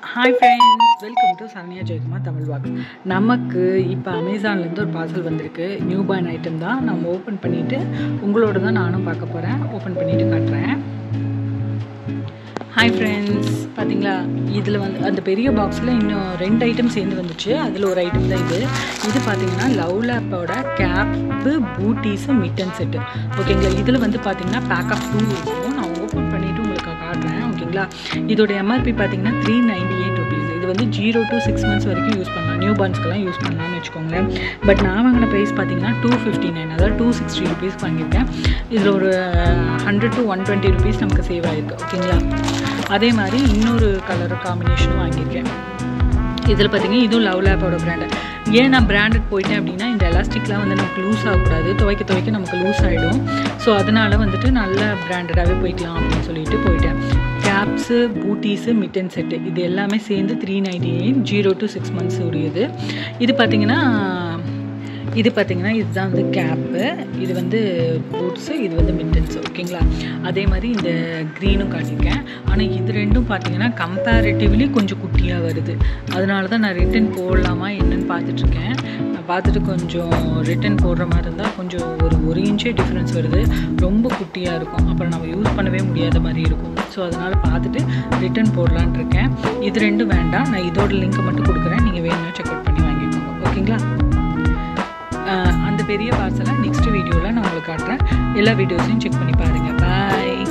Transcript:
hi friends welcome to Saranya Jayakumar Tamil walk நமக்கு இப்போ அமேசான்லேருந்து ஒரு பார்சல் வந்திருக்கு நியூ பார்ன் ஐட்டம் தான் நம்ம ஓப்பன் பண்ணிவிட்டு உங்களோட தான் நானும் பார்க்க போகிறேன் ஓப்பன் பண்ணிவிட்டு காட்டுறேன் ஹாய் ஃப்ரெண்ட்ஸ் பார்த்தீங்களா இதில் வந்து அந்த பெரிய பாக்ஸில் இன்னும் ரெண்டு ஐட்டம் சேர்ந்து வந்துச்சு அதில் ஒரு ஐட்டம் தான் இது இது பார்த்தீங்கன்னா லவ் லேப்போட கேப்பு பூட்டீஸு மிட்டன் செட்டு ஓகேங்களா இதில் வந்து பார்த்தீங்கன்னா பேக் ஆஃப் டூ இருக்கும் நான் ஓப்பன் பண்ணிவிட்டு உங்களுக்கு காட்டுறேன் ஓகேங்களா இதோட எம்ஆர்பி பார்த்தீங்கன்னா த்ரீ நைன்டி எயிட் ருபீஸ் இது வந்து ஜீரோ டு சிக்ஸ் மந்த்ஸ் வரைக்கும் யூஸ் பண்ணலாம் நியூ பார்ன்ஸ்க்கெல்லாம் யூஸ் பண்ணலாம்னு வச்சுக்கோங்களேன் பட் நான் வாங்கின ப்ரைஸ் பார்த்தீங்கன்னா டூ ஃபிஃப்டி நைன் அதாவது டூ சிக்ஸ்டி ருபீஸ் வாங்கியிருக்கேன் இதில் ஒரு hundred to one twenty rupees நமக்கு சேவ் ஆகிருக்கு ஓகேங்களா அதே மாதிரி இன்னொரு கலர் காம்பினேஷனும் வாங்கியிருக்கேன் இதில் பார்த்தீங்கன்னா இதுவும் லவ் லேப்போட பிராண்டு ஏன் நான் பிராண்டட் போயிட்டேன் அப்படின்னா இந்த எலாஸ்டிக்லாம் வந்து நமக்கு லூஸ் ஆகக்கூடாது துவைக்க துவைக்க நமக்கு லூஸ் ஆகிடும் ஸோ அதனால் வந்துட்டு நல்ல பிராண்டடாகவே போய்க்கலாம் அப்படின்னு சொல்லிட்டு போயிட்டேன் கேப்ஸு பூட்டீஸு மிட்டன் செட்டு இது எல்லாமே சேர்ந்து three ninety eight zero to six months உரியது இது பார்த்திங்கன்னா இது பார்த்திங்கன்னா இதுதான் வந்து கேப்பு இது வந்து பூட்ஸு இது வந்து மிட்டன்ஸ் ஓகேங்களா அதே மாதிரி இந்த க்ரீனும் காட்டியிருக்கேன் ஆனால் இது ரெண்டும் பார்த்தீங்கன்னா கம்பேரிட்டிவ்லி கொஞ்சம் குட்டியாக வருது அதனால தான் நான் ரிட்டன் போடலாமா என்னன்னு பார்த்துட்ருக்கேன் நான் பார்த்துட்டு கொஞ்சம் ரிட்டன் போடுற மாதிரி இருந்தால் கொஞ்சம் ஒரு ஒரு இன்ச்சே டிஃப்ரென்ஸ் வருது ரொம்ப குட்டியாக இருக்கும் அப்புறம் நம்ம யூஸ் பண்ணவே முடியாத மாதிரி இருக்கும் ஸோ அதனால் பார்த்துட்டு ரிட்டன் போடலான் இருக்கேன் இது ரெண்டும் வேண்டாம் நான் இதோட லிங்க்கை மட்டும் கொடுக்குறேன் நீங்கள் வேணும்னா செக் அவுட் பண்ணி வாங்கிக்கோங்க ஓகேங்களா அந்த பெரிய பார்சலை நெக்ஸ்ட் வீடியோவில் நான் உங்களுக்கு காட்டுறேன் எல்லா வீடியோஸையும் செக் பண்ணி பாருங்கள் பாய்